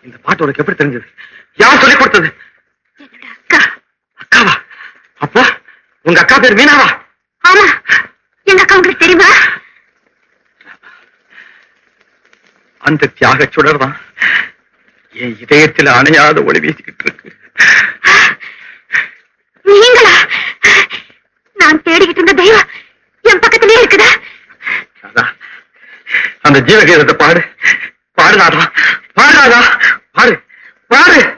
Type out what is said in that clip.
இந்த பாட்டு உனக்கு எப்படி தெரிஞ்சது யார் சொல்லி கொடுத்தது என்னோட அக்கா அக்காவா அப்போ உங்க அக்கா பேர் மீனாவா ஆமா எங்க அக்கா உங்களுக்கு தெரியுமா அந்த தியாக சுடர் தான் என் இதயத்தில் அணையாத ஒளி வீசிக்கிட்டு இருக்கு நீங்களா நான் தேடிக்கிட்டு இருந்த தெய்வம் என் பக்கத்திலே இருக்குதா அதான் அந்த ஜீவகீதத்தை பாடு பாடுறாதா பாடுறாதா பாடு பாடு